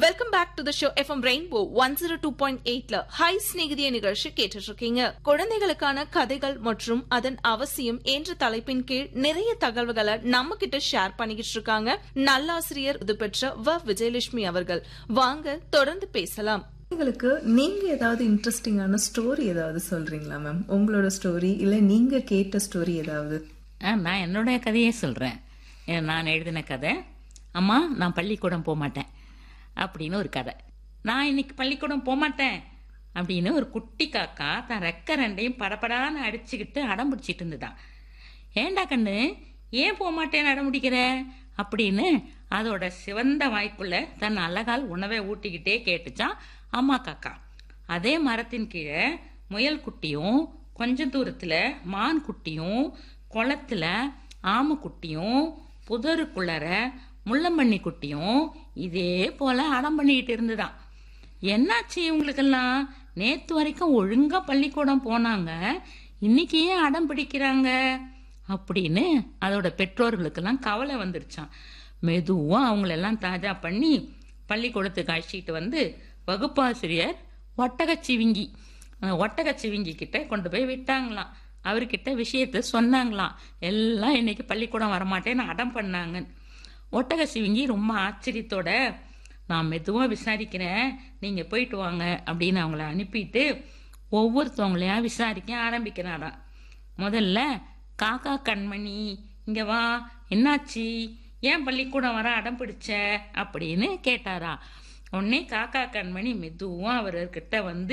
welcome back to the show FM rainbow one zero two point எயிட்ல hi ஸ்நேகிதிய நிகழ்ச்சி கேட்டுட்டு இருக்கீங்க குழந்தைகளுக்கான கதைகள் மற்றும் அதன் அவசியம் என்ற தலைப்பின் கீழ் நிறைய தகவல்களை நம்ம கிட்ட ஷேர் பண்ணிக்கிட்டு இருக்காங்க நல்லாசிரியர் இது பெற்ற வ விஜயலட்சுமி அவர்கள் வாங்க தொடர்ந்து பேசலாம் உங்களுக்கு நீங்க ஏதாவது இன்ட்ரெஸ்டிங்கான ஸ்டோரி ஏதாவது சொல்றீங்களா மேம் உங்களோட ஸ்டோரி இல்ல நீங்க கேட்ட ஸ்டோரி ஏதாவது ஆ, நான் என்னுடைய கதையே சொல்கிறேன் நான் எழுதின கதை அம்மா நான் பள்ளிக்கூடம் போக மாட்டேன் அப்படின்னு ஒரு கதை நான் இன்னைக்கு பள்ளிக்கூடம் போக மாட்டேன் அப்படின்னு ஒரு குட்டி காக்கா தன் ரெக்க ரெண்டையும் படபடான்னு அடிச்சுக்கிட்டு அடம் பிடிச்சிட்டு இருந்துதான் ஏண்டா கண்ணு ஏன் போக மாட்டேன்னு அடம் பிடிக்கிற அப்படின்னு அதோட சிவந்த வாய்க்குள்ள தன் அழகால் உணவை ஊட்டிக்கிட்டே கேட்டுச்சான் அம்மா காக்கா அதே மரத்தின் கீழே முயல் குட்டியும் கொஞ்ச தூரத்துல மான் குட்டியும் குளத்துல ஆமை குட்டியும் புதருக்குள்ளற முள்ளம்பன்னி குட்டியும் இதே போல அடம் பண்ணிக்கிட்டு இருந்துதான் என்னாச்சு இவங்களுக்கெல்லாம் நேத்து வரைக்கும் ஒழுங்கா பள்ளிக்கூடம் போனாங்க இன்னைக்கு ஏன் அடம் பிடிக்கிறாங்க அப்படின்னு அதோட பெற்றோர்களுக்கெல்லாம் கவலை வந்துருச்சான் மெதுவா அவங்களெல்லாம் தாஜா பண்ணி பள்ளிக்கூடத்துக்கு அழைச்சிட்டு வந்து வகுப்பாசிரியர் ஒட்டகச்சிவிங்கி அந்த ஒட்டகச்சிவிங்கி கிட்ட கொண்டு போய் விட்டாங்களாம் அவர்கிட்ட விஷயத்த சொன்னாங்களாம் எல்லாம் இன்னைக்கு பள்ளிக்கூடம் வரமாட்டேன்னு அடம் பண்ணாங்க ஒட்டகச்சிவிங்கி ரொம்ப ஆச்சரியத்தோட நான் மெதுவாக விசாரிக்கிறேன் நீங்கள் போயிட்டு வாங்க அப்படின்னு அவங்கள அனுப்பிட்டு ஒவ்வொருத்தவங்களையா விசாரிக்க ஆரம்பிக்கிறாராம் முதல்ல காக்கா கண்மணி இங்க வா என்னாச்சு ஏன் பள்ளிக்கூடம் வர அடம் பிடிச்ச அப்படின்னு கேட்டாரா உடனே காக்கா கண்மணி மெதுவா அவர்கிட்ட வந்து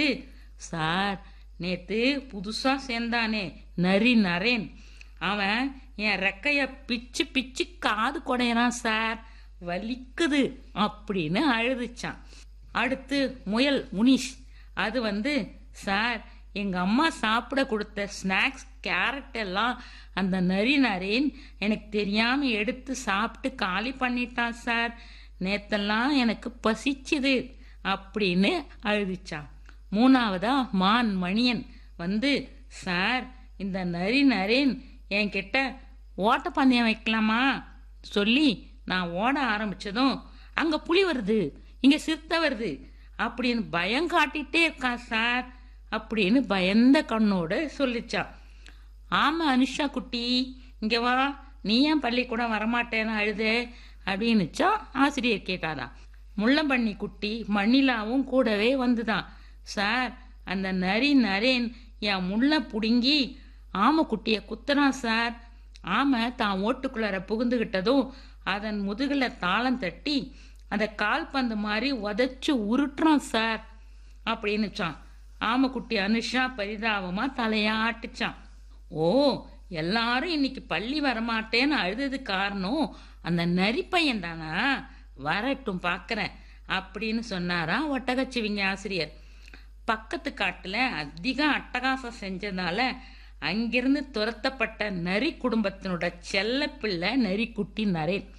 சார் நேத்து புதுசா சேர்ந்தானே நரி நரேன் அவன் என் ரெக்கைய பிச்சு பிச்சு காது குடையறான் சார் வலிக்குது அப்படின்னு அழுதுச்சான் அடுத்து முயல் முனிஷ் அது வந்து சார் எங்க அம்மா சாப்பிட கொடுத்த ஸ்நாக்ஸ் கேரட் எல்லாம் அந்த நரி நரேன் எனக்கு தெரியாம எடுத்து சாப்பிட்டு காலி பண்ணிட்டான் சார் நேத்தெல்லாம் எனக்கு பசிச்சுது அப்படின்னு அழுதுச்சான் மூணாவதா மான் மணியன் வந்து சார் இந்த நரி நரேன் என்கிட்ட ஓட்டப்பந்தயம் வைக்கலாமா சொல்லி நான் ஓட ஆரம்பிச்சதும் அங்க புலி வருது இங்க சிறுத்தை வருது அப்படின்னு பயம் காட்டிட்டே இருக்கான் சார் அப்படின்னு பயந்த கண்ணோட சொல்லிச்சான் ஆமா அனுஷா குட்டி இங்க வா நீ ஏன் பள்ளிக்கூடம் வரமாட்டேன்னு அழுதே அப்படின்னுச்சா ஆசிரியர் கேட்டாராம் முள்ளம்பன்னி குட்டி மண்ணிலாவும் கூடவே வந்துதான் சார் அந்த நரி நரேன் என் முள்ள புடுங்கி ஆமை குட்டிய குத்துறான் சார் ஆமை தான் ஓட்டுக்குள்ளார புகுந்துகிட்டதும் அதன் முதுகுல தாளம் தட்டி அந்த கால்பந்து மாதிரி உதைச்சு உருட்டுறான் சார் அப்படின்னுச்சான் ஆமைக்குட்டி அனுஷா பரிதாபமா தலையாட்டுச்சான் ஓ எல்லாரும் இன்னைக்கு பள்ளி வரமாட்டேன்னு அழுதது காரணம் அந்த நரி பையன் தானா வரட்டும் பார்க்கறேன் அப்படின்னு சொன்னாரா ஒட்டகச்சிவிங்க ஆசிரியர் பக்கத்து காட்டுல அதிக அட்டகாசம் செஞ்சதால அங்கிருந்து துரத்தப்பட்ட நரி குடும்பத்தினோட செல்ல பிள்ளை நரிக்குட்டி நரேன்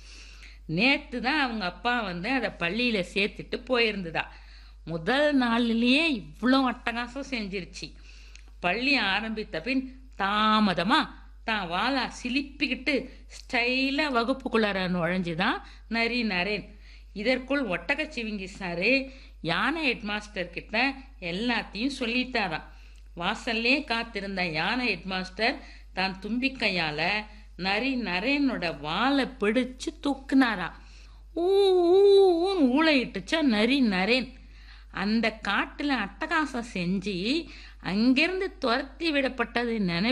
நேத்து தான் அவங்க அப்பா வந்து அதை பள்ளியில சேர்த்துட்டு போயிருந்ததா முதல் நாளிலேயே இவ்வளோ அட்டகாசம் செஞ்சிருச்சு பள்ளி ஆரம்பித்த பின் தாமதமா தான் வாளா சிலிப்பிக்கிட்டு ஸ்டைலா வகுப்புக்குள்ளார நுழைஞ்சுதான் நரி நரேன் இதற்குள் ஒட்டகச்சிவிங்கி சாரு யானை ஹெட்மாஸ்டர் கிட்ட எல்லாத்தையும் சொல்லிட்டாராம் வாசல்லே காத்திருந்த யானை ஹெட்மாஸ்டர் தான் தும்பிக்கையால நரி நரேனோட வாலை பிடிச்சு தூக்குனாராம் ஊ ஊன்னு ஊழையிட்டுச்சா நரி நரேன் அந்த காட்டுல அட்டகாசம் செஞ்சு அங்கிருந்து துரத்தி விடப்பட்டது நினை